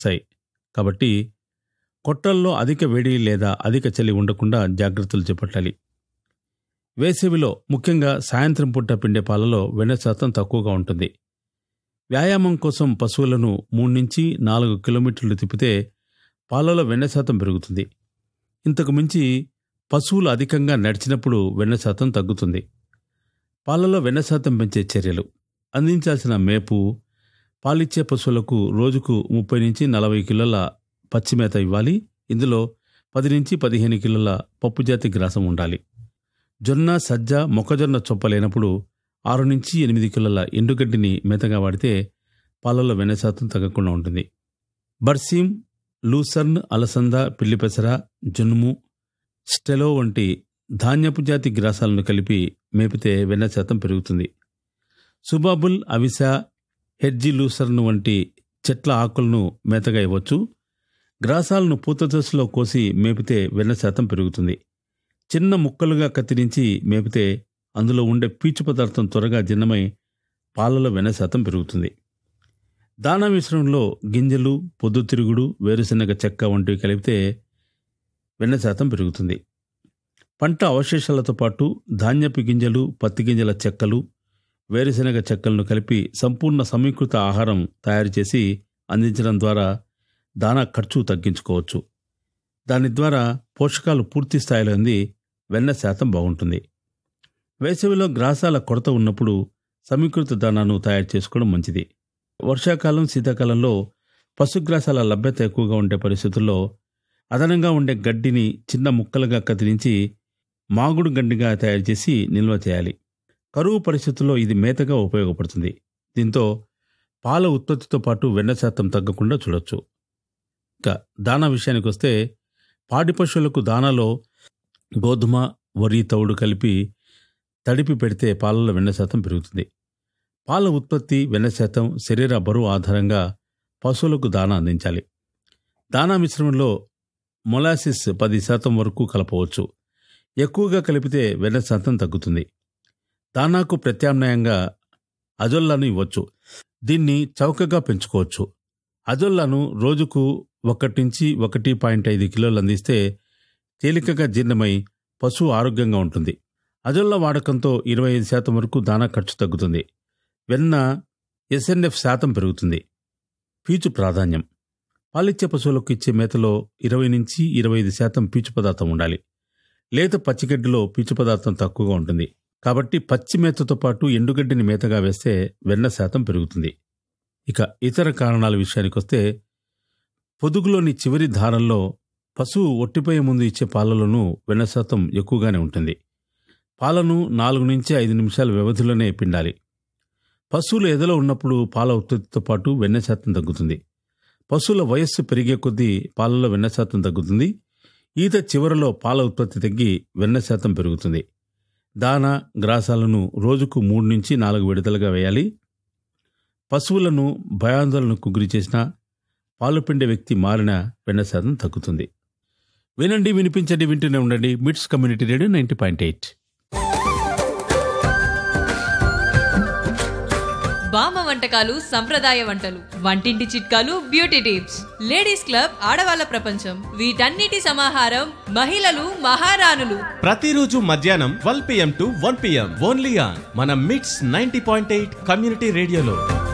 వస్తాయి కాబట్టి కొట్టల్లో అధిక వేడి లేదా అధిక చలి ఉండకుండా జాగ్రత్తలు చేపట్టాలి వేసవిలో ముఖ్యంగా సాయంత్రం పూట పిండే పాలలో వెన్న శాతం తక్కువగా ఉంటుంది వ్యాయామం కోసం పశువులను మూడు నుంచి నాలుగు కిలోమీటర్లు తిప్పితే పాలలో వెన్న శాతం పెరుగుతుంది ఇంతకు మించి పశువులు అధికంగా నడిచినప్పుడు వెన్న శాతం తగ్గుతుంది పాలలో వెన్న శాతం పెంచే చర్యలు అందించాల్సిన మేపు పాలిచ్చే పశువులకు రోజుకు ముప్పై నుంచి నలభై కిలోల పచ్చిమేత ఇవ్వాలి ఇందులో పది నుంచి పదిహేను కిలోల పప్పుజాతి గ్రాసం ఉండాలి జొన్న సజ్జ మొక్కజొన్న చొప్ప లేనప్పుడు ఆరు నుంచి ఎనిమిది కిలోల ఎండుగడ్డిని మేతగా వాడితే పాలలో వెన్న శాతం తగ్గకుండా ఉంటుంది బర్సీం లూసర్న్ అలసంద పిల్లిపెసర జున్ము స్టెలో వంటి ధాన్యపు జాతి గ్రాసాలను కలిపి మేపితే వెన్న శాతం పెరుగుతుంది సుబాబుల్ అవిస హెడ్జి లూసర్న్ వంటి చెట్ల ఆకులను మేతగా ఇవ్వచ్చు గ్రాసాలను పూత దశలో కోసి మేపితే వెన్న శాతం పెరుగుతుంది చిన్న ముక్కలుగా కత్తిరించి మేపితే అందులో ఉండే పీచు పదార్థం త్వరగా జీర్ణమై పాలలో వెన్న శాతం పెరుగుతుంది దానా మిశ్రమంలో గింజలు పొద్దుతిరుగుడు వేరుశనగ చెక్క వంటివి కలిపితే వెన్న శాతం పెరుగుతుంది పంట అవశేషాలతో పాటు ధాన్యపు గింజలు పత్తి గింజల చెక్కలు వేరుశనగ చెక్కలను కలిపి సంపూర్ణ సమీకృత ఆహారం తయారు చేసి అందించడం ద్వారా దానా ఖర్చు తగ్గించుకోవచ్చు దాని ద్వారా పోషకాలు పూర్తి స్థాయిలో అంది వెన్న శాతం బాగుంటుంది వేసవిలో గ్రాసాల కొరత ఉన్నప్పుడు సమీకృత దానాను తయారు చేసుకోవడం మంచిది వర్షాకాలం శీతాకాలంలో పశుగ్రాసాల లభ్యత ఎక్కువగా ఉండే పరిస్థితుల్లో అదనంగా ఉండే గడ్డిని చిన్న ముక్కలుగా కత్తిరించి మాగుడు గడ్డిగా తయారు చేసి నిల్వ చేయాలి కరువు పరిస్థితుల్లో ఇది మేతగా ఉపయోగపడుతుంది దీంతో పాల ఉత్పత్తితో పాటు వెన్న శాతం తగ్గకుండా చూడొచ్చు ఇక దానా విషయానికి వస్తే పాడి పశువులకు దానాలో గోధుమ వరి తౌడు కలిపి తడిపి పెడితే పాలలో వెన్న శాతం పెరుగుతుంది పాల ఉత్పత్తి వెన్న శాతం శరీర బరువు ఆధారంగా పశువులకు దానా అందించాలి దానా మిశ్రమంలో మొలాసిస్ పది శాతం వరకు కలపవచ్చు ఎక్కువగా కలిపితే వెన్న శాతం తగ్గుతుంది దానాకు ప్రత్యామ్నాయంగా అజొల్లాను ఇవ్వచ్చు దీన్ని చౌకగా పెంచుకోవచ్చు అజొల్లాను రోజుకు ఒకటి నుంచి ఒకటి పాయింట్ ఐదు కిలోలు అందిస్తే తేలికగా జీర్ణమై పశువు ఆరోగ్యంగా ఉంటుంది అజొల్ల వాడకంతో ఇరవై ఐదు శాతం వరకు దానా ఖర్చు తగ్గుతుంది వెన్న ఎస్ఎన్ఎఫ్ శాతం పెరుగుతుంది పీచు ప్రాధాన్యం పాలిచ్చే పశువులకు ఇచ్చే మేతలో ఇరవై నుంచి ఇరవై ఐదు శాతం పీచు పదార్థం ఉండాలి లేత పచ్చిగడ్డిలో పీచు పదార్థం తక్కువగా ఉంటుంది కాబట్టి పచ్చి మేతతో పాటు ఎండుగడ్డిని మేతగా వేస్తే వెన్న శాతం పెరుగుతుంది ఇక ఇతర కారణాల విషయానికొస్తే పొదుగులోని చివరి దారంలో పశువు ఒట్టిపోయే ముందు ఇచ్చే పాలలోనూ వెన్న శాతం ఎక్కువగానే ఉంటుంది పాలను నాలుగు నుంచి ఐదు నిమిషాల వ్యవధిలోనే పిండాలి పశువులు ఎదలో ఉన్నప్పుడు పాల ఉత్పత్తితో పాటు వెన్న శాతం తగ్గుతుంది పశువుల వయస్సు పెరిగే కొద్దీ పాలలో వెన్న శాతం తగ్గుతుంది ఈత చివరలో పాల ఉత్పత్తి తగ్గి వెన్న శాతం పెరుగుతుంది దాన గ్రాసాలను రోజుకు మూడు నుంచి నాలుగు విడతలుగా వేయాలి పశువులను భయాందోళనకు గురి చేసిన పాలు పిండే వ్యక్తి మారిన వెన్న శాతం తగ్గుతుంది వినండి వినిపించండి వింటూనే ఉండండి MITS community radio ninety point eight బామ్మ వంటకాలు సంప్రదాయ వంటలు వంటింటి చిట్కాలు బ్యూటీ టిప్స్ లేడీస్ క్లబ్ ఆడవాళ్ళ ప్రపంచం వీటన్నిటి సమాహారం మహిళలు మహారాణులు ప్రతిరోజు మధ్యాహ్నం twelve PM to one PM only on మన MITS ninety point eight community రేడియోలో